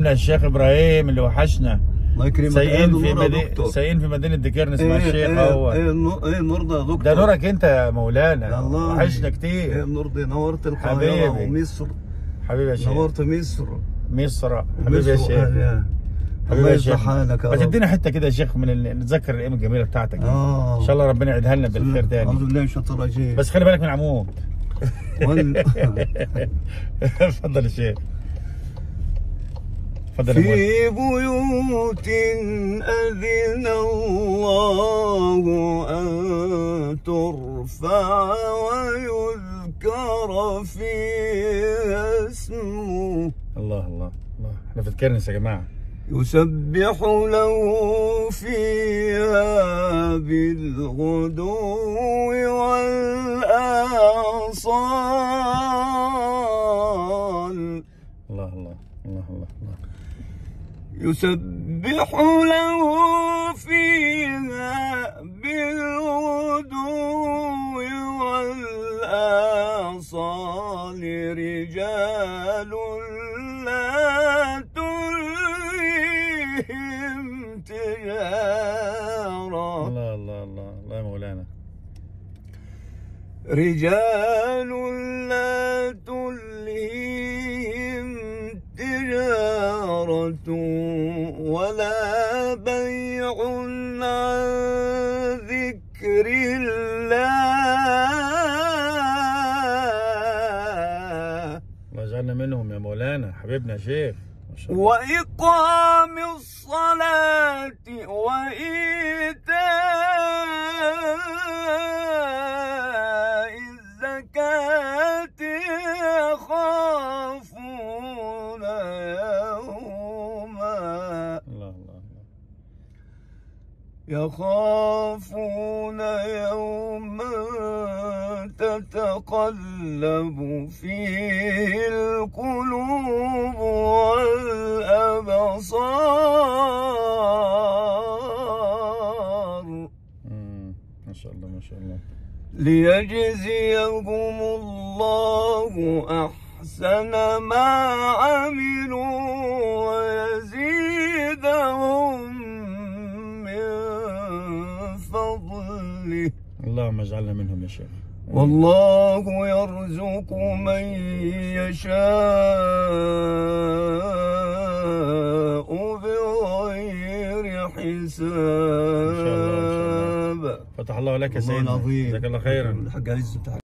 حبيبنا الشيخ ابراهيم اللي وحشنا الله يكرمك سايقين إيه في النور يا مدينه دكتور سايقين في مدينه ديكير اسمها ايه الشيخ ايه اهو ايه النور ايه النور ده يا دكتور ده نورك انت يا مولانا الله وحشنا ايه كتير النور ده نورت القاهره حبيبي. ومصر حبيبي يا شيخ نورت مصر مصر حبيبي يا مصر شيخ وأهلها. حبيبي الله يا يصلح شيخ حالك يا ما رب. تدينا حته كده يا شيخ من ال... نتذكر الايام الجميله بتاعتك دي. اه ان شاء الله ربنا يعيدها لنا بالخير اعوذ تاني بالله من الشيطان الرجيم بس خلي بالك من العمود وال... اتفضل يا شيخ اتفضل يا مولانا في بيوت أذن الله أن ترفع ويذكر فيها اسمه الله الله الله احنا في الكرنس يا جماعه يسبح له فيها بالغدو والآصال الله الله الله الله الله يسبح له فيها بالغدو والآصال رجال لا تلهيهم تجارة الله الله الله الله يا مولانا رجال لا تلهيهم تجارة ولا بيع عن ذكر الله الله يجعلنا منهم يا مولانا حبيبنا يا شيخ ما شاء الله وإقام الصلاة وإيتاء الزكاة يخافون يوما الله الله الله يخافون يوما تتقلب فيه القلوب والأبصار مم. ما شاء الله ما شاء الله ليجزيهم الله أحسن ما عملوا ويزيدهم من فضله اللهم اجعلنا منهم يا شيخ والله يرزق من يشاء بغير حساب فتح الله لك يا الله سيدنا العظيم جزاك الله خيرا الحاج عز